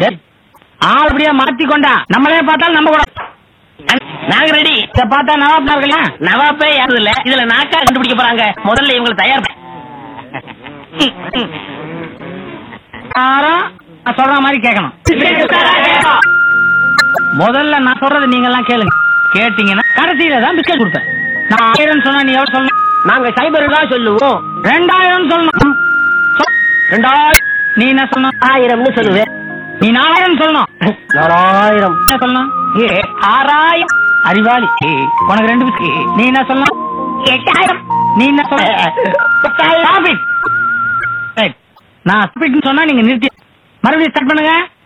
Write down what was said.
ஆள் அப்படியே மாத்தி கொண்டா நம்மளே பார்த்தாலும் நம்ப கூட நாங்க ரெடி இத பார்த்தா நவாப் இருக்கலாம் நவாப்பே யாரும் இல்ல இதுல நாக்கா கண்டுபிடிக்க போறாங்க முதல்ல இவங்களை தயார் பண்ண- யாரும் நான் சொல்ற மாதிரி கேட்கணும் முதல்ல நான் சொல்றது நீங்க எல்லாம் கேளுங்க கேட்டீங்கன்னா கடைசியில தான் பிஸ்கட் கொடுப்பேன் நான் ஆயிரம் சொன்னா நீ எவ்வளவு சொல்லணும் நாங்க சைபர் தான் சொல்லுவோம் ரெண்டாயிரம் சொல்லணும் சொல். ரெண்டாயிரம் நீ என்ன சொல்லணும் ஆயிரம்னு சொல்லுவேன் நீ நாலாயிரம் சொல்லணும் நாலாயிரம் என்ன சொல்லணும் ஏ ஆறாயிரம் அறிவாளி ஏ, உனக்கு ரெண்டு பிஸ்கட் நீ என்ன சொல்லணும் எட்டாயிரம் நீ என்ன சொல்ல Stop it. Right. நான் ஸ்பீட்னு சொன்னா நீங்க நிறுத்தி மறுபடியும் ஸ்டார்ட் பண்ணுங்க